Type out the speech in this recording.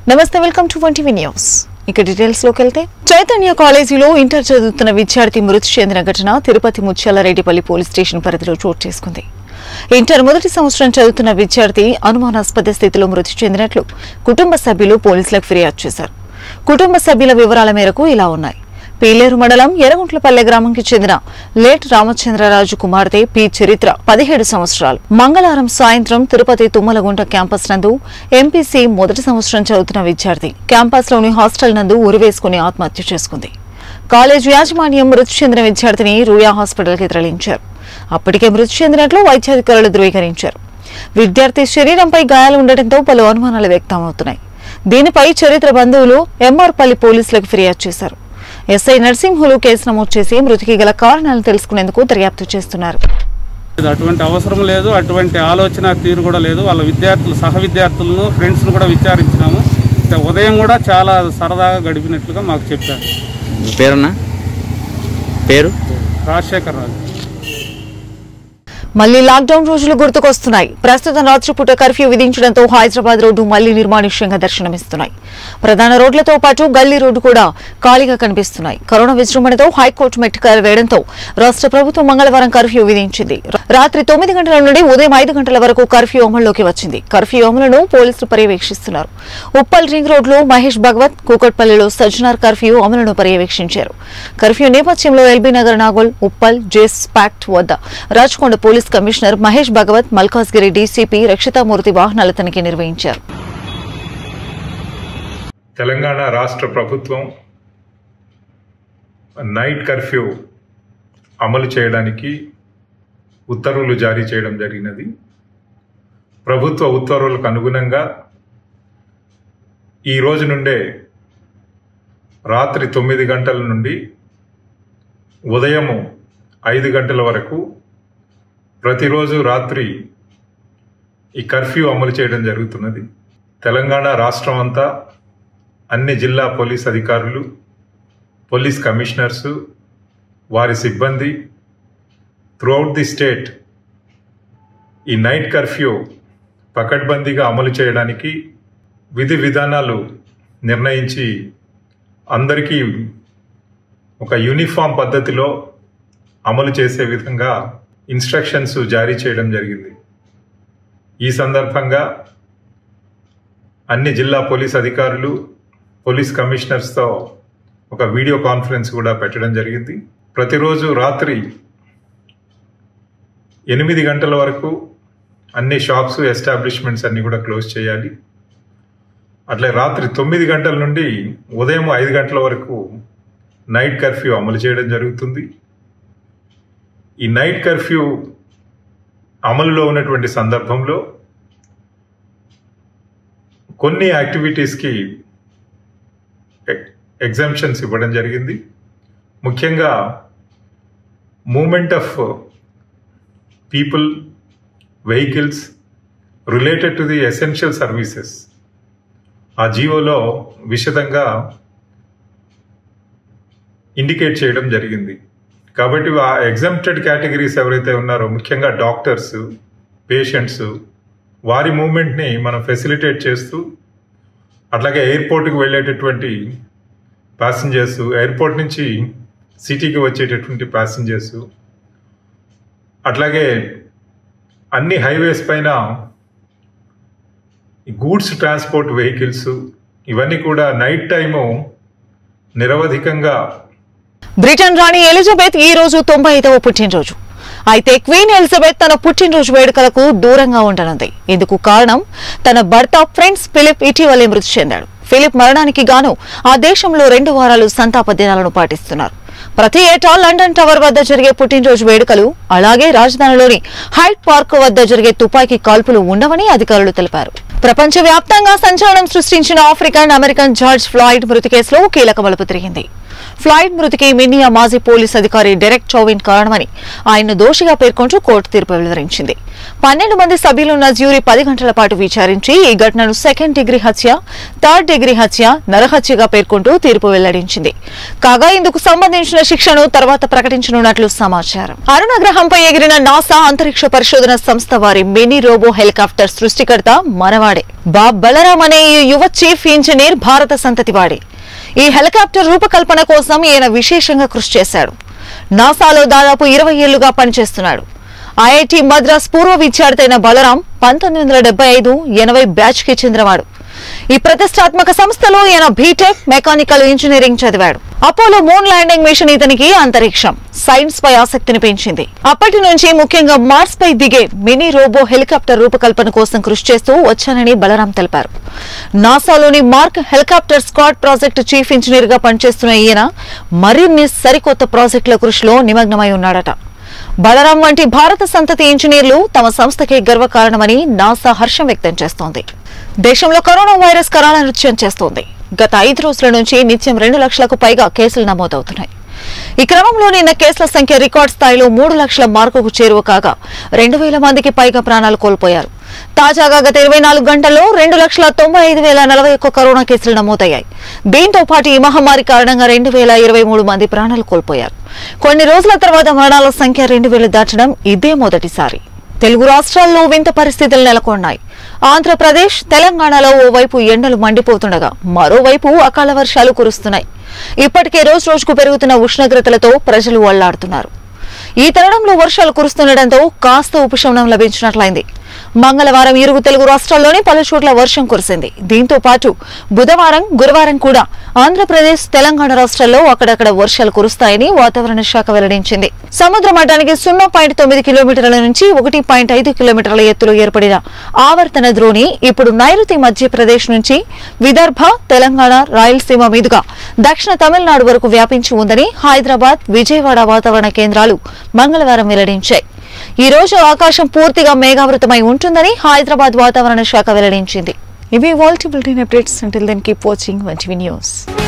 నమస్తే welcome to one TV news ఇక details లోకి వెళ్తే చైతన్య కాలేజీలో ఇంటర్ చదువుతున్న విద్యార్థి మృతి చెందిన ఘటన తిరుపతి ముత్యాలరెడ్డిపల్లి పోలీస్ స్టేషన్ పరిధిలో చోటు చేసుకుంది ఇంటర్ మొదటి సంవత్సరం చదువుతున్న విద్యార్థి అనుమానాస్పద స్థితిలో మృతి చెందినట్లు కుటుంబ సభ్యులు పోలీసులకు ఫిర్యాదు చేశారు కుటుంబ సభ్యుల వివరాల మేరకు ఇలా ఉన్నాయి పీలేరు మండలం ఎర్రగుంట్లపల్లె గ్రామంకి చెందిన లేట్ రామచంద్రరాజు కుమార్తె పి చరిత్ర పదిహేడు సంవత్సరాలు మంగళవారం సాయంత్రం తిరుపతి తుమ్మలగుంట క్యాంపస్ నందు ఎంపీసీ మొదటి సంవత్సరం చదువుతున్న విద్యార్థి క్యాంపస్ లోని హాస్టల్ నందు ఉరివేసుకుని ఆత్మహత్య చేసుకుంది కాలేజ్ యాజమాన్యం మృతి చెందిన విద్యార్థిని రూయా హాస్పిటల్కి తరలించారు అప్పటికే మృతి చెందినట్లు వైద్యాధికారులు ధృవీకరించారు విద్యార్థి శరీరంపై గాయాలు ఉండటంతో పలు అనుమానాలు వ్యక్తమవుతున్నాయి దీనిపై చరిత్ర బంధువులు ఎంఆర్పల్లి పోలీసులకు ఫిర్యాదు చేశారు ఎస్ఐ నర్సింహులు కేసు నమోదు చేసి మృతికి గల కారణాలను తెలుసుకునేందుకు దర్యాప్తు చేస్తున్నారు ఇది అటువంటి అవసరం లేదు అటువంటి ఆలోచన తీరు కూడా లేదు వాళ్ళ విద్యార్థులు సహ విద్యార్థులను ఫ్రెండ్స్ను కూడా విచారించినాము అయితే ఉదయం కూడా చాలా సరదాగా గడిపినట్లుగా మాకు చెప్పారు మీ పేరన్నా పేరు రాజశేఖర్ రాజు మళ్లీ లాక్డౌన్ రోజులు గుర్తుకొస్తున్నాయి ప్రస్తుతం రాత్రిపూట కర్ఫ్యూ విధించడంతో హైదరాబాద్ రోడ్డు మళ్లీ నిర్మానుష్యంగా దర్శనమిస్తున్నాయి ప్రధాన రోడ్లతో పాటు గల్లీ రోడ్డు కూడా ఖాళీగా కనిపిస్తున్నాయి కరోనా విజృంభణతో హైకోర్టు మెట్టికారు వేయడంతో రాష్ట్ర ప్రభుత్వం మంగళవారం కర్ఫ్యూ విధించింది రాత్రి తొమ్మిది గంటల నుండి ఉదయం ఐదు గంటల వరకు కర్ఫ్యూ అమల్లోకి వచ్చింది కర్ఫ్యూ అమలును పోలీసులు పర్యవేక్షిస్తున్నారు ఉప్పల్ రింగ్ రోడ్లో మహేష్ భగవత్ కూకట్పల్లిలో సజ్జనార్ కర్ఫ్యూ అమలును పర్యవేక్షించారు కర్ఫ్యూ నేపథ్యంలో ఎల్బీ నగర్ నాగోల్ ఉప్పల్ జేస్ ప్యాక్ట్ వద్ద రాచకొండ పోలీస్ కమిషనర్ మహేష్ భగవత్ మల్కాజ్గిరి డీసీపీ రక్షితామూర్తి వాహనాల తనిఖీ నిర్వహించారు తెలంగాణ రాష్ట్ర ప్రభుత్వం నైట్ కర్ఫ్యూ అమలు చేయడానికి ఉత్తర్వులు జారీ చేయడం జరిగినది ప్రభుత్వ ఉత్తర్వులకు అనుగుణంగా ఈ రోజు నుండే రాత్రి తొమ్మిది గంటల నుండి ఉదయము ఐదు గంటల వరకు ప్రతిరోజు రాత్రి ఈ కర్ఫ్యూ అమలు చేయడం జరుగుతున్నది తెలంగాణ రాష్ట్రం అంతా అన్ని జిల్లా పోలీస్ అధికారులు పోలీస్ కమిషనర్సు వారి సిబ్బంది త్రూఅవుట్ ది స్టేట్ ఈ నైట్ కర్ఫ్యూ పకడ్బందీగా అమలు చేయడానికి విధి విధానాలు నిర్ణయించి అందరికీ ఒక యూనిఫామ్ పద్ధతిలో అమలు చేసే విధంగా ఇన్స్ట్రక్షన్స్ జారీ చేయడం జరిగింది ఈ సందర్భంగా అన్ని జిల్లా పోలీస్ అధికారులు పోలీస్ కమిషనర్స్తో ఒక వీడియో కాన్ఫరెన్స్ కూడా పెట్టడం జరిగింది ప్రతిరోజు రాత్రి ఎనిమిది గంటల వరకు అన్ని షాప్స్ ఎస్టాబ్లిష్మెంట్స్ అన్ని కూడా క్లోజ్ చేయాలి అట్లే రాత్రి తొమ్మిది గంటల నుండి ఉదయం ఐదు గంటల వరకు నైట్ కర్ఫ్యూ అమలు చేయడం జరుగుతుంది ఈ నైట్ కర్ఫ్యూ అమలులో ఉన్నటువంటి సందర్భంలో కొన్ని యాక్టివిటీస్కి ఎగ్జామ్షన్స్ ఇవ్వడం జరిగింది ముఖ్యంగా movement of people vehicles related to the essential services ఆ జీవోలో విశదంగా ఇండికేట్ చేయడం జరిగింది కాబట్టి ఆ ఎగ్జామ్టెడ్ కేటగిరీస్ ఎవరైతే ఉన్నారో ముఖ్యంగా డాక్టర్స్ పేషెంట్స్ వారి మూమెంట్ని మనం ఫెసిలిటేట్ చేస్తూ అట్లాగే ఎయిర్పోర్ట్కి వెళ్ళేటటువంటి ప్యాసింజర్స్ ఎయిర్పోర్ట్ నుంచి సిటీకి వచ్చేటటువంటి ప్యాసింజర్స్ అట్లాగే అన్ని హైవేస్ పైన గూడ్స్ ట్రాన్స్పోర్ట్ వెహికల్స్ ఇవన్నీ కూడా నైట్ టైము నిరవధికంగా బ్రిటన్ రాణి ఎలిజబెత్ ఈ రోజు తొంభై ఐదవ పుట్టినరోజు అయితే క్వీన్ ఎలిజబెత్ తన పుట్టినరోజు వేడుకలకు దూరంగా ఉండనుంది ఇందుకు కారణం తన భర్త ఫ్రెండ్స్ ఫిలిప్ ఇటీవలే మృతి చెందాడు ఫిలిప్ మరణానికి గాను ఆ దేశంలో రెండు వారాలు సంతాప దినాలను పాటిస్తున్నారు ప్రతి ఏటా లండన్ టవర్ వద్ద జరిగే పుట్టినరోజు వేడుకలు అలాగే రాజధానిలోని హైట్ పార్క్ వద్ద జరిగే తుపాకీ కాల్పులు ఉండవని అధికారులు తెలిపారు ప్రపంచవ్యాప్తంగా సంచలనం సృష్టించిన ఆఫ్రికన్ అమెరికన్ జార్జ్ ఫ్లాయిడ్ మృతి కేసులో కీలక మలుపు తిరిగింది ఫ్లాయిడ్ మృతికి మిన్నియా మాజీ పోలీస్ అధికారి డెరెక్ చౌవిన్ కారణమని ఆయన దోషిగా పేర్కొంటూ కోర్టు తీర్పు వెలువరించింది పన్నెండు మంది సభ్యులున్న జ్యూరీ పది గంటల పాటు విచారించి ఈ ఘటనను సెకండ్ డిగ్రీ హత్య థర్డ్ డిగ్రీ హత్య నరహత్యగా పేర్కొంటూ తీర్పు వెల్లడించింది కాగా ఇందుకు సంబంధించిన శిక్షను తర్వాత ప్రకటించనున్నట్లు సమాచారం అరుణ గ్రహంపై ఎగిరిన నాసా అంతరిక్ష పరిశోధన సంస్థ వారి మినీ రోబో హెలికాప్టర్ సృష్టికర్త మనవాడే బాబ్ బలరాం అనే ఈ యువ చీఫ్ ఇంజనీర్ భారత సంతతివాడే ఈ హెలికాప్టర్ రూపకల్పన కోసం ఈయన విశేషంగా కృషి చేశాడు నాసాలో దాదాపు ఇరవై ఏళ్లుగా పనిచేస్తున్నాడు ఐఐటి మద్రాస్ పూర్వ విద్యార్థి అయిన బలరాం పంతొమ్మిది వందల డెబ్బై ఐదు ఎనభై బ్యాచ్ కి చెందినవాడు ఈ ప్రతిష్టాత్మక సంస్థలో ఈయన బీటెక్ మెకానికల్ ఇంజనీరింగ్ చదివాడు అపోలో మూన్ ల్యాండింగ్ మిషన్ ఇతనికి అంతరిక్షం సైన్స్ పై ఆసక్తిని పెంచింది అప్పటి నుంచి ముఖ్యంగా మార్స్ పై దిగే మినీ రోబో హెలికాప్టర్ రూపకల్పన కోసం కృషి చేస్తూ వచ్చానని బలరాం తెలిపారు నాసాలోని Mars helicopter squad project chief engineer గా పనిచేస్తున్న ఈయన మరిన్ని సరికొత్త ప్రాజెక్టుల కృషిలో నిమగ్నమై ఉన్నాడట బలరాం వంటి భారత సంతతి ఇంజనీర్లు తమ సంస్థకే గర్వకారణమని నాసా హర్షం వ్యక్తం చేస్తోంది దేశంలో కరోనా వైరస్ కరాల నృత్యం చేస్తోంది గత ఐదు రోజుల నుంచి నిత్యం రెండు లక్షలకు పైగా కేసులు నమోదవుతున్నాయి ఈ క్రమంలో నిన్న కేసుల సంఖ్య రికార్డ్ స్థాయిలో మూడు లక్షల మార్కుకు చేరువ కాగా రెండు వేల మందికి పైగా ప్రాణాలు కోల్పోయారు తాజాగా గత ఇరవై నాలుగు గంటల్లో రెండు లక్షల తొంభై ఐదు వేల నలభై ఒక్క కరోనా కేసులు నమోదయ్యాయి దీంతో పాటు ఈ మహమ్మారి కారణంగా రెండు వేల ఇరవై మూడు మంది ప్రాణాలు కోల్పోయారు కొన్ని రోజుల తర్వాత మరణాల సంఖ్య రెండు వేలు దాటడం ఇదే మొదటిసారి తెలుగు రాష్ట్రాల్లో వింత పరిస్థితులు నెలకొన్నాయి ఆంధ్రప్రదేశ్ తెలంగాణలో ఓవైపు ఎండలు మండిపోతుండగా మరోవైపు అకాల వర్షాలు కురుస్తున్నాయి ఇప్పటికే రోజు రోజుకు పెరుగుతున్న ఉష్ణోగ్రతలతో ప్రజలు అల్లాడుతున్నారు ఈ తరుణంలో వర్షాలు కురుస్తుండటంతో కాస్త ఉపశమనం లభించినట్లయింది మంగళవారం ఇరుగు తెలుగు రాష్ట్రాల్లోని పలు చోట్ల వర్షం కురిసింది దీంతో పాటు బుధవారం గురువారం కూడా ఆంధ్రప్రదేశ్ తెలంగాణ రాష్ట్రాల్లో అక్కడక్కడ వర్షాలు కురుస్తాయని వాతావరణ శాఖ వెల్లడించింది సముద్ర మట్టానికి సున్నా పాయింట్ తొమ్మిది కిలోమీటర్ల నుంచి ఒకటి పాయింట్ ఐదు కిలోమీటర్ల ఎత్తులో ఏర్పడిన ఆవర్తన ద్రోణి ఇప్పుడు నైరుతి మధ్యప్రదేశ్ నుంచి విదర్భ తెలంగాణ రాయలసీమ మీదుగా దక్షిణ తమిళనాడు వరకు వ్యాపించి ఉందని హైదరాబాద్ విజయవాడ వాతావరణ కేంద్రాలు మంగళవారం వెల్లడించాయి ఈ రోజు ఆకాశం పూర్తిగా మేఘావృతమై ఉంటుందని హైదరాబాద్ వాతావరణ శాఖ వెల్లడించింది ఇవి వాల్టి bulletin updates until then keep watching one news